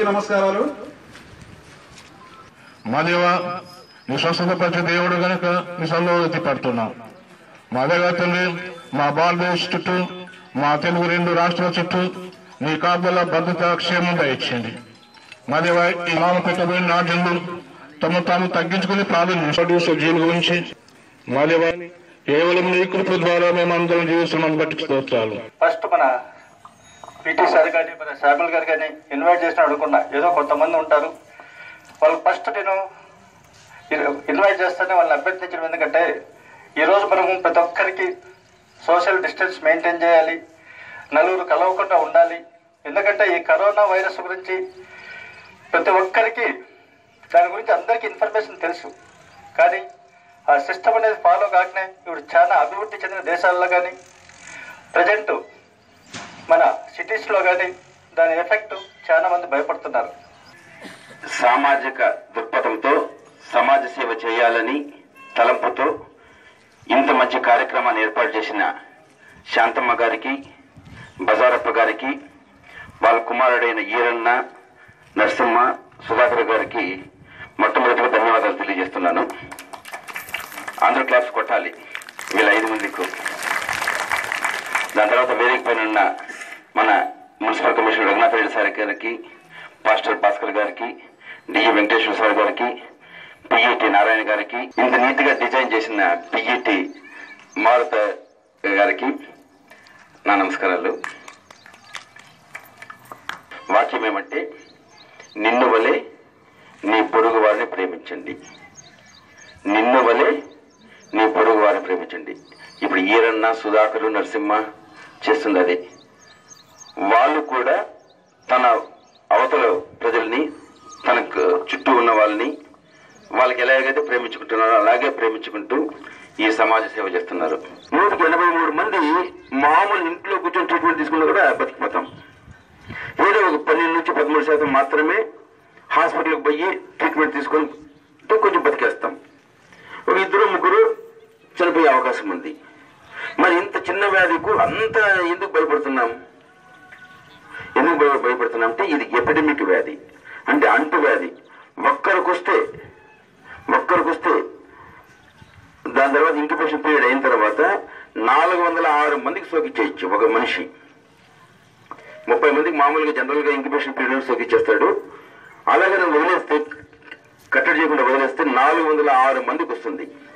అందరికీ నమస్కారాలు మా దేవ నీ స్వస్థతపరిచే దేవుడు గనుక నీ సల్లో పడుతున్నాం మా దేవ తండ్రి మా భారతదేశ చుట్టూ మా తెలుగు రెండు రాష్ట్రాల చుట్టూ నీ కాపుల భద్రత క్షేమం దయచేయండి మా దేవ ఈ నామ పెట్టబడిన నాట్యంలో తమ తాము తగ్గించుకుని ప్రార్థన జీవుల గురించి మా దేవ కేవలం నీ కృప ద్వారా మేము అందరం జీవిస్తున్నాం బట్టి స్తోత్రాలు ఫస్ట్ మన పిటి సార్ కానీ మన శ్యామల్ గారు కానీ ఇన్వైట్ చేసిన అడుగుకున్నా ఏదో కొంతమంది ఉంటారు వాళ్ళు ఫస్ట్ నేను ఇన్వైట్ చేస్తానే వాళ్ళని అభ్యర్థించడం ఎందుకంటే ఈరోజు మనము ప్రతి ఒక్కరికి సోషల్ డిస్టెన్స్ మెయింటైన్ చేయాలి నలుగురు కలవకుండా ఉండాలి ఎందుకంటే ఈ కరోనా వైరస్ గురించి ప్రతి ఒక్కరికి దాని గురించి అందరికీ ఇన్ఫర్మేషన్ తెలుసు కానీ ఆ సిస్టమ్ అనేది ఫాలో కాకనే ఇప్పుడు చాలా అభివృద్ధి చెందిన దేశాల్లో కానీ ప్రజెంట్ మన సిటీస్లో కానీ దాని ఎఫెక్ట్ చాలా మంది భయపడుతున్నారు సామాజిక దృక్పథంతో సమాజ సేవ చేయాలని తలంపుతో ఇంత మంచి కార్యక్రమాన్ని ఏర్పాటు చేసిన శాంతమ్మ గారికి బజారప్ప గారికి వాళ్ళ కుమారుడైన ఈరన్న నరసింహ సుధాకర్ గారికి మొట్టమొదటిగా ధన్యవాదాలు తెలియజేస్తున్నాను అందరూ క్లాప్స్ కొట్టాలి వీళ్ళ ఐదు మందికి దాని తర్వాత వేదిక పైన ఉన్న మన municipal commissioner Raghunath Reddy sir గారికి పాస్టర్ భాస్కర్ గారికి డిఈ వెంకటేశ్వర సార్ గారికి పిఈటి నారాయణ గారికి ఇంత నీట్ గా డిజైన్ చేసిన పిఈటి మారుత గారికి నా నమస్కారాలు వాక్యం ఏమంటే నిన్ను వలె నీ పొరుగు వారిని ప్రేమించండి నిన్ను వలె నీ పొరుగు వారిని ప్రేమించండి ఇప్పుడు ఈరన్న సుధాకరు నరసింహ చేస్తుంది అదే వాళ్ళు కూడా తన అవతల ప్రజల్ని తన చుట్టూ ఉన్న వాళ్ళని వాళ్ళకి ఎలాగైతే ప్రేమించుకుంటున్నారో అలాగే ప్రేమించుకుంటూ ఈ సమాజ సేవ చేస్తున్నారు నూటికి ఎనభై మూడు మంది మామూలు ఇంట్లో కూర్చొని ట్రీట్మెంట్ తీసుకున్నా కూడా బతికిపోతాం ఏదో ఒక పన్నెండు నుంచి పదమూడు శాతం మాత్రమే హాస్పిటల్కి పోయి ట్రీట్మెంట్ తీసుకొని అంటే కొంచెం బతికేస్తాం ఒక ఇద్దరు ముగ్గురు చనిపోయే అవకాశం ఉంది మరి ఇంత చిన్న వ్యాధికు అంత ఎందుకు భయపడుతున్నాం ఎందుకు భయ భయపడుతున్నాం అంటే ఇది ఎపిడమిక్ వ్యాధి అంటే అంటు వ్యాధి ఒక్కరికి వస్తే ఒక్కరికి వస్తే దాని తర్వాత ఇంక్యుబేషన్ పీరియడ్ అయిన తర్వాత నాలుగు వందల ఆరు మందికి సోకిచ్చేయచ్చు ఒక మనిషి ముప్పై మందికి మామూలుగా జనరల్ గా ఇంక్యుబేషన్ పీరియడ్ సోకిచ్చేస్తాడు అలాగే నువ్వు వదిలేస్తే కట్టడి చేయకుండా వదిలేస్తే నాలుగు వందల ఆరు మందికి వస్తుంది